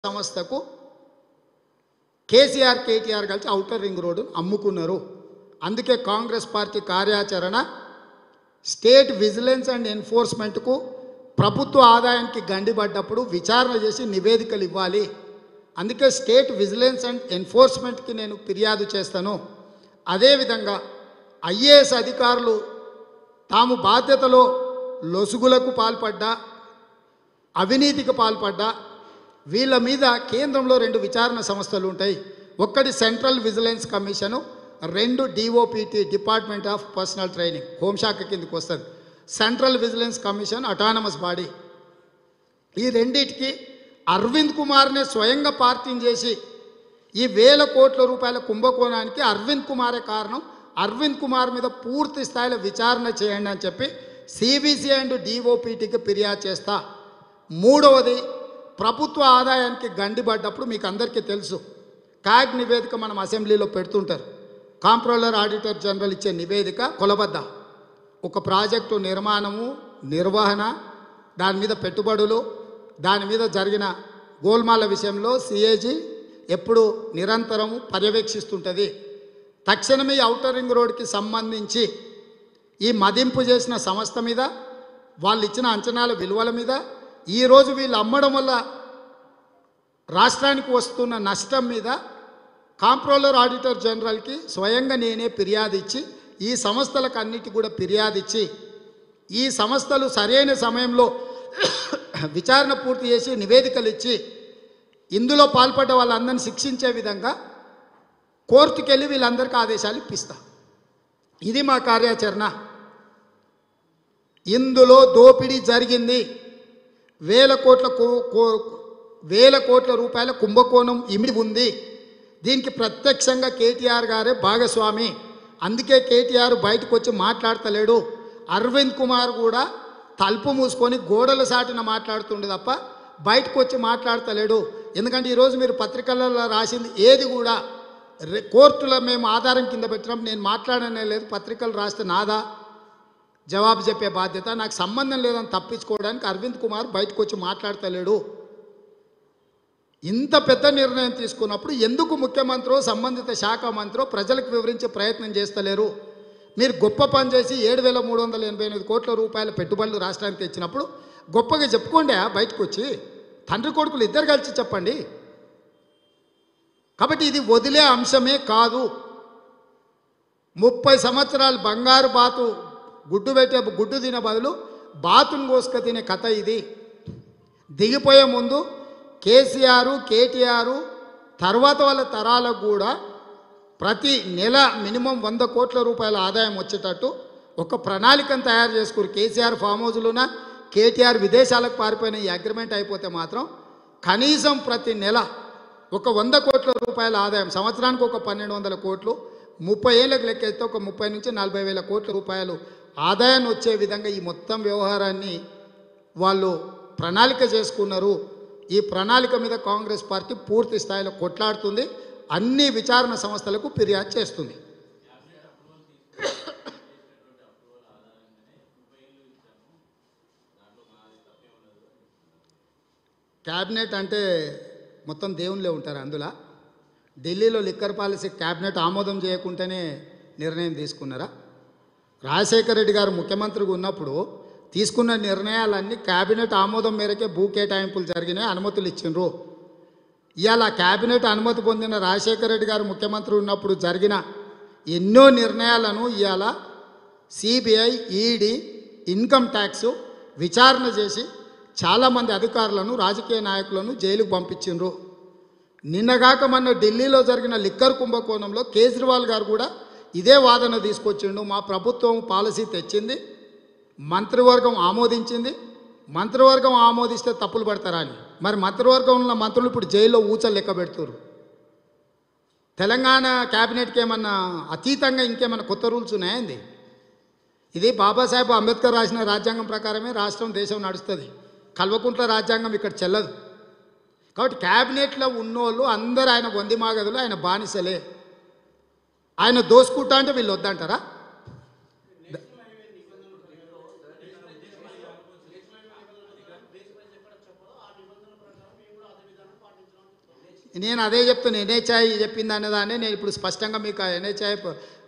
సంస్థకు కేసీఆర్ కేటీఆర్ కలిసి outer ring road అమ్ముకున్నారు అందుకే కాంగ్రెస్ పార్టీ కార్యాచరణ స్టేట్ విజిలెన్స్ అండ్ ఎన్ఫోర్స్మెంట్కు ప్రభుత్వ ఆదాయానికి గండిపడ్డప్పుడు విచారణ చేసి నివేదికలు ఇవ్వాలి అందుకే స్టేట్ విజిలెన్స్ అండ్ ఎన్ఫోర్స్మెంట్కి నేను ఫిర్యాదు చేస్తాను అదేవిధంగా ఐఏఎస్ అధికారులు తాము బాధ్యతలో లొసుగులకు పాల్పడ్డా అవినీతికి పాల్పడ్డా వీళ్ళ మీద కేంద్రంలో రెండు విచారణ సంస్థలు ఉంటాయి ఒక్కటి సెంట్రల్ విజిలెన్స్ కమిషను రెండు DOPT department of personnel training హోంశాఖ కిందకి వస్తుంది central vigilance commission autonomous body ఈ రెండిటికి అరవింద్ కుమార్నే స్వయంగా పార్టీని చేసి ఈ వేల కోట్ల రూపాయల కుంభకోణానికి అరవింద్ కుమారే కారణం అరవింద్ కుమార్ మీద పూర్తి స్థాయిలో విచారణ చేయండి అని చెప్పి సిబిసి అండ్ డిఓపిటికి ఫిర్యాదు చేస్తా మూడవది ప్రభుత్వ ఆదాయానికి గండిపడ్డప్పుడు మీకు అందరికీ తెలుసు క్యాగ్ నివేదిక మనం అసెంబ్లీలో పెడుతుంటారు కాంప్ట్రోలర్ ఆడిటర్ జనరల్ ఇచ్చే నివేదిక కొలబద్ద ఒక ప్రాజెక్టు నిర్మాణము నిర్వహణ దాని మీద పెట్టుబడులు దాని మీద జరిగిన గోల్మాల విషయంలో సిఏజీ ఎప్పుడు నిరంతరము పర్యవేక్షిస్తుంటుంది తక్షణమే ఈ ఔటర్ రింగ్ రోడ్కి సంబంధించి ఈ మదింపు చేసిన సంస్థ మీద వాళ్ళు ఇచ్చిన అంచనాల విలువల మీద ఈరోజు వీళ్ళు అమ్మడం వల్ల రాష్ట్రానికి వస్తున్న నష్టం మీద కాంప్ట్రోలర్ ఆడిటర్ జనరల్కి స్వయంగా నేనే ఫిర్యాదు ఇచ్చి ఈ సంస్థలకు అన్నిటి కూడా ఫిర్యాదు ఇచ్చి ఈ సంస్థలు సరైన సమయంలో విచారణ పూర్తి చేసి నివేదికలు ఇచ్చి ఇందులో పాల్పడ్డ వాళ్ళందరినీ శిక్షించే విధంగా కోర్టుకి వెళ్ళి వీళ్ళందరికీ ఆదేశాలు ఇప్పిస్తా ఇది మా కార్యాచరణ ఇందులో దోపిడీ జరిగింది వేల కోట్ల కో- కో- వేల కోట్ల రూపాయల కుంభకోణం ఇమిడి ఉంది దీనికి ప్రత్యక్షంగా కేటీఆర్ గారే భాగస్వామి అందుకే కేటీఆర్ బయటకు వచ్చి మాట్లాడతలేడు అరవింద్ కుమార్ కూడా తలుపు మూసుకొని గోడల సాటిన మాట్లాడుతుండే తప్ప బయటకు వచ్చి మాట్లాడతలేడు ఎందుకంటే ఈరోజు మీరు పత్రికలలో రాసింది ఏది కూడా రే- కోర్టులో మేము ఆధారం కింద పెట్టినప్పుడు నేను మాట్లాడనే లేదు పత్రికలు రాస్తే నాదా జవాబు చెప్పే బాధ్యత నాకు సంబంధం లేదని తప్పించుకోవడానికి అరవింద్ కుమార్ బయటకు వచ్చి మాట్లాడతలేడు ఇంత పెద్ద నిర్ణయం తీసుకున్నప్పుడు ఎందుకు ముఖ్యమంత్రో సంబంధిత శాఖ మంత్రో ప్రజలకు వివరించే ప్రయత్నం చేస్తలేరు మీరు గొప్ప పని చేసి ఏడు వేల మూడు వందల ఎనభై ఎనిమిది కోట్ల రూపాయల పెట్టుబడులు రాష్ట్రానికి తెచ్చినప్పుడు గొప్పగా చెప్పుకోండి ఆ బయటకు వచ్చి తండ్రి కొడుకులు ఇద్దరు కలిసి చెప్పండి కాబట్టి ఇది వదిలే అంశమే కాదు ముప్పై సంవత్సరాలు బంగారు బాతు గుడ్డు పెట్టే గుడ్డు తినే బదులు బాతును కోసుక తినే కథ ఇది దిగిపోయే ముందు కేసీఆర్ కేటీఆర్ తర్వాత వాళ్ళ తరాలకు కూడా ప్రతి నెల మినిమం వంద కోట్ల రూపాయల ఆదాయం వచ్చేటట్టు ఒక ప్రణాళికను తయారు చేసుకురు కేసీఆర్ ఫామ్ హౌస్లోన కేటీఆర్ విదేశాలకు పారిపోయిన ఈ అగ్రిమెంట్ అయిపోతే మాత్రం కనీసం ప్రతి నెల ఒక వంద కోట్ల రూపాయల ఆదాయం సంవత్సరానికి ఒక పన్నెండు వందల కోట్లు ముప్పై ఏళ్ళకి లెక్కేస్తే ఒక ముప్పై నుంచి నలభై వేల కోట్ల రూపాయలు ఆదాయాన్ని వచ్చే విధంగా ఈ మొత్తం వ్యవహారాన్ని వాళ్ళు ప్రణాళిక చేసుకున్నారు ఈ ప్రణాళిక మీద కాంగ్రెస్ పార్టీ పూర్తి స్థాయిలో కొట్లాడుతుంది అన్ని విచారణ సంస్థలకు ఫిర్యాదు చేస్తుంది క్యాబినెట్ అంటే మొత్తం దేవునిలే ఉంటారు అందులో ఢిల్లీలో లిక్కర్ పాలసీ క్యాబినెట్ ఆమోదం చేయకుండానే నిర్ణయం తీసుకున్నారా రాజశేఖర రెడ్డి గారు ముఖ్యమంత్రిగా ఉన్నప్పుడు తీసుకున్న నిర్ణయాలన్నీ క్యాబినెట్ ఆమోదం మేరకే భూ కేటాయింపులు జరిగినాయి అనుమతులు ఇచ్చిండ్రు ఇవాళ క్యాబినెట్ అనుమతి పొందిన రాజశేఖర రెడ్డి గారు ముఖ్యమంత్రి ఉన్నప్పుడు జరిగిన ఎన్నో నిర్ణయాలను ఇవాళ సిబిఐ ఈడీ ఇన్కమ్ ట్యాక్స్ విచారణ చేసి చాలామంది అధికారులను రాజకీయ నాయకులను జైలుకు పంపించిండ్రు నిన్నగాక మొన్న ఢిల్లీలో జరిగిన లిక్కర్ కుంభకోణంలో కేజ్రీవాల్ గారు కూడా ఇదే వాదన తీసుకొచ్చిండు మా ప్రభుత్వం పాలసీ తెచ్చింది మంత్రివర్గం ఆమోదించింది మంత్రివర్గం ఆమోదిస్తే తప్పులు పడతారా అని మరి మంత్రివర్గంలో ఉన్న మంత్రులు ఇప్పుడు జైల్లో ఊచలు లెక్క పెడుతున్నారు తెలంగాణ క్యాబినెట్కి ఏమన్నా అతీతంగా ఇంకేమన్నా కొత్త రూల్స్ ఉన్నాయండి ఇది బాబాసాహెబ్ అంబేద్కర్ రాసిన రాజ్యాంగం ప్రకారమే రాష్ట్రం దేశం నడుస్తుంది కల్వకుంట్ల రాజ్యాంగం ఇక్కడ చెల్లదు కాబట్టి క్యాబినెట్లో ఉన్నోళ్ళు అందరూ ఆయన వందిమాగదులు ఆయన బానిసలే ఆయన దోసుకుంటా అంటే వీళ్ళు వద్దంటారా నేను అదే చెప్తున్నా ఎన్హెచ్ఐ చెప్పింది అన్నదాన్ని నేను ఇప్పుడు స్పష్టంగా మీకు ఎన్హెచ్ఐ